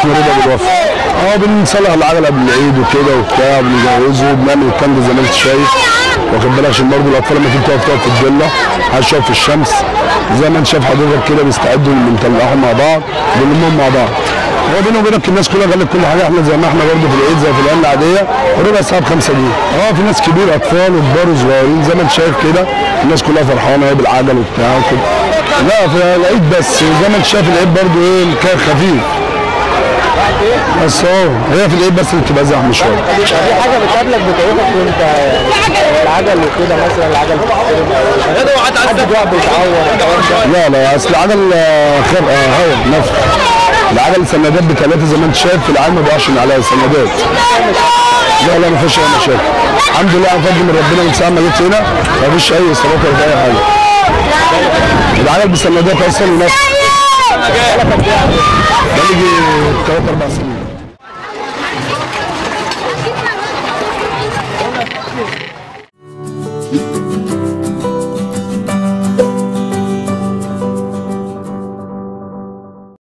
اسمه رضا بالوفا اه بنصلح العجله قبل العيد وكده وبتاع بنجهزه بنعمل الكلام ده زي ما انت شايف واخد بالك عشان برضه الاطفال لما تيجي تقف تقف في الضله عايز تقف في الشمس زي ما انت شايف حضرتك كده بيستعدوا بنطلعهم مع بعض بنلمهم مع بعض هو بيني وبينك الناس كلها قالت كل حاجه احنا زي ما احنا برضه في العيد زي في الايام العاديه ربع ساعه ب 5 جنيه اه في ناس كبير اطفال وكبار وصغيرين زي ما انت شايف كده الناس كلها فرحانه اهي بالعجل وبتاع وكده لا في العيد بس زي ما انت شايف العيد برضه ايه كان خفيف بس اه هي في العيد بس اللي بتبقى زحمه شويه في حاجه بتقابلك بتعوقك وانت العجل وكده مثلا العجل حد بيقع بيتعور الكلام ده لا لا اصل العجل آه، خير آه، هوا نفخ العجل سندات بثلاثه زي ما انت شايف في العالم ما بيقعش من عليها سندات لا لا ما فيش اي مشاكل الحمد لله على فضل من ربنا من ساعه ما جيت هنا ما فيش اي اصابات ولا في اي حاجه العجل بسندات اصلا ونفخ بقالي يجي ثلاث اربع سنين